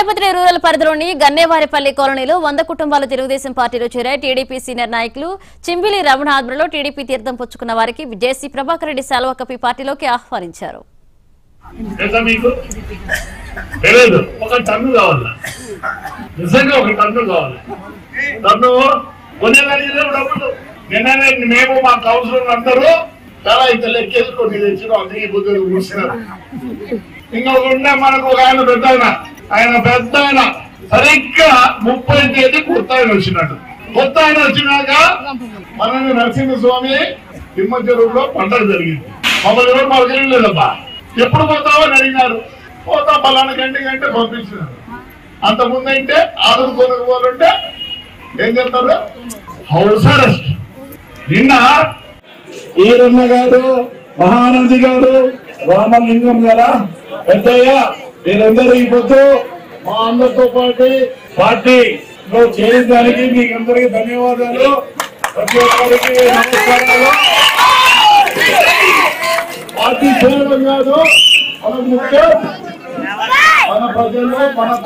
తాడేపత్రి rural పరిధిలోని గన్నేవారిపల్లి కాలనీలో వంద కుటుంబాలు తెలుగుదేశం పార్టీలో చేరాయి టీడీపీ సీనియర్ నాయకులు చింబిలి రమణ ఆధ్వర్యంలో టీడీపీ తీర్థం పుచ్చుకున్న వారికి జేసీ ప్రభాకర్ రెడ్డి శాల్వా కప్పి పార్టీలోకి ఆహ్వానించారు తెలుసా మీకు తెలియదు ఒక టన్ను కావాలి నిజంగా ఒక టన్ను కావాలి టన్ను కొనేదానికి డబ్బులు నిన్ననే మేము మా కౌన్సిలర్ అందరూ చాలా ఇంత లెక్కేసుకొని తెచ్చిన అందుకే బుద్ధులు కూర్చున్నారు ఇంకొక ఉండే మనకు ఒక ఆయన పెద్ద ఆయన ఆయన పెద్ద ఆయన సరిగ్గా ముప్పై తేదీ కొత్త ఆయన వచ్చినట్టు కొత్త ఆయన వచ్చినాక మనని నరసింహస్వామి తిమ్మచెరువులో పండగ జరిగింది మమ్మల్ని ఎవరు మాకు తెలియలేదబ్బా ఎప్పుడు పోతావో అని అడిగినారు పోతా పలానా గంట గంట పంపించినారు అంత ముందంటే ఆదురు కొనుక్కోవాలంటే ఏం చేస్తారు హౌస్ అరెస్ట్ నిన్న ఈరన్న గారు మహానంది గారు రామలింగం గారా పెద్దయ్య మీరందరూ ఈ పొద్దు మా అందరితో పాటు పార్టీలో చేరడానికి మీకు అందరికీ ధన్యవాదాలు ప్రతి ఒక్కరికి నమస్కారాలు పార్టీ చేయడం కాదు మన ముఖ్యం మన ప్రజల్లో మన